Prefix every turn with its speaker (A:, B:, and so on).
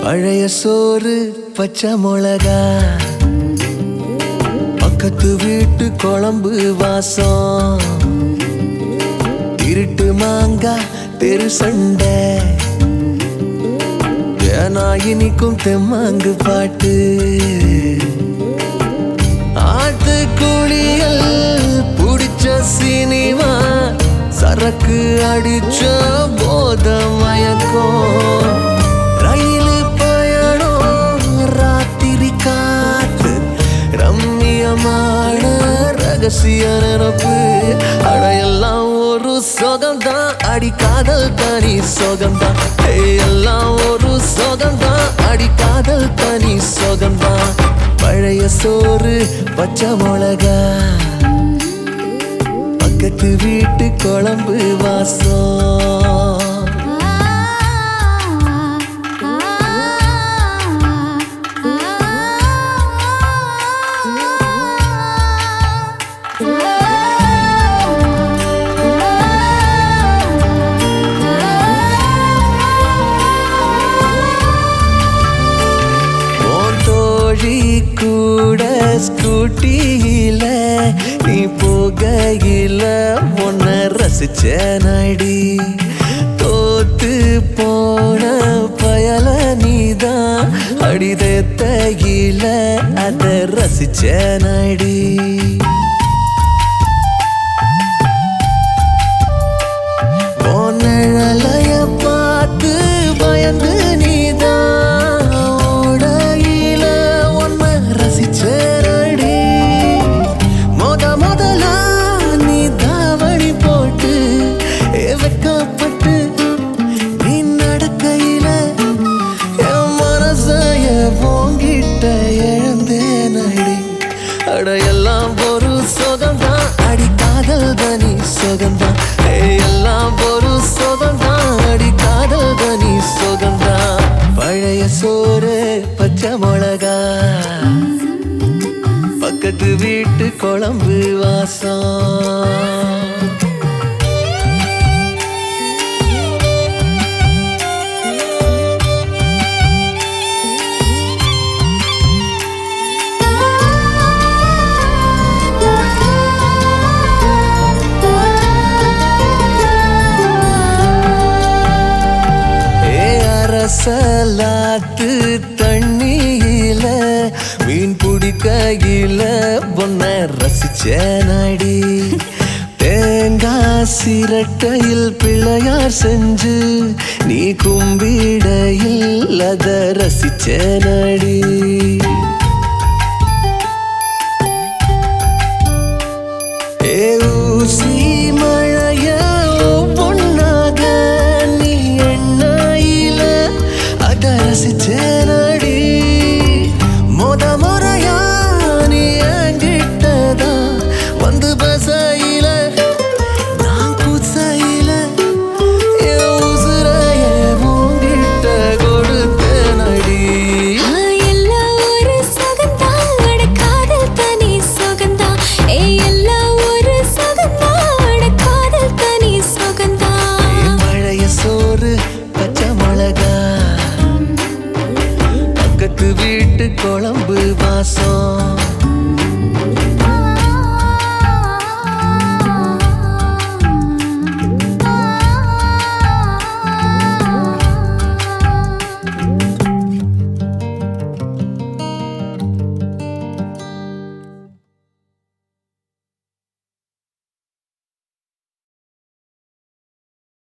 A: பழைய சோறு பச்சை மிளகா பக்கத்து வீட்டு குழம்பு வாசம் இருட்டு மாங்கா தெரு சண்டை ஏனா இனிக்கும் தெம்மாங்கு பாட்டு ஆட்டு குளியல் புடிச்ச சினிமா சரக்கு அடிச்ச போத மயக்கம் ரயில் பயணம் ராத்திரி காத்து ரம்மியமான ரகசிய நினப்பு அடையெல்லாம் ஒரு சொகம்தான் அடி காதல் தனி சொகம்தான் ஏய், எல்லாம் ஒரு சொகம்தான் அடி காதல் தனி சொகம்தான் பழைய சோறு பச்சை மிளகா பக்கத்து வீட்டு குழம்பு வாசம் உன் தோழி கூட ஸ்கூட்டியில நீ போகையில உன்னை ரசிச்ச நடி தோத்து போன பயல நீதான் அடிதத்தையில அத ரசிச்ச நடி உன் நிழலைய பார்த்து பயந்து நீதான் ஓடையில உன்னை ரசிச்சேனடி முத முதலா நீ தாவணி போட்டு ஏ வெக்கப்பட்டு நீ நடக்கையில என் மனசைய போங்கிட்ட இழந்தேனடி அட எல்லாம் ஒரு சுகம்தான் அடி காதல் தனி சுகம்தான் ஏய், எல்லாம் ஒரு சுகம்தான் அடி காதல் தனி சுகம்தான் பழைய சோறு பச்சை மிளகா பக்கத்து வீட்டு குழம்பு வாசம் ஏ அரசலாத்து தண்ணியில மீன் பிடிக்கையில பொன்ன ரசிச்ச நடி தேங்காய் சிரட்டையில் பிள்ளையார் செஞ்சு நீ கும்பிடையில் அத ரசிச்ச நடி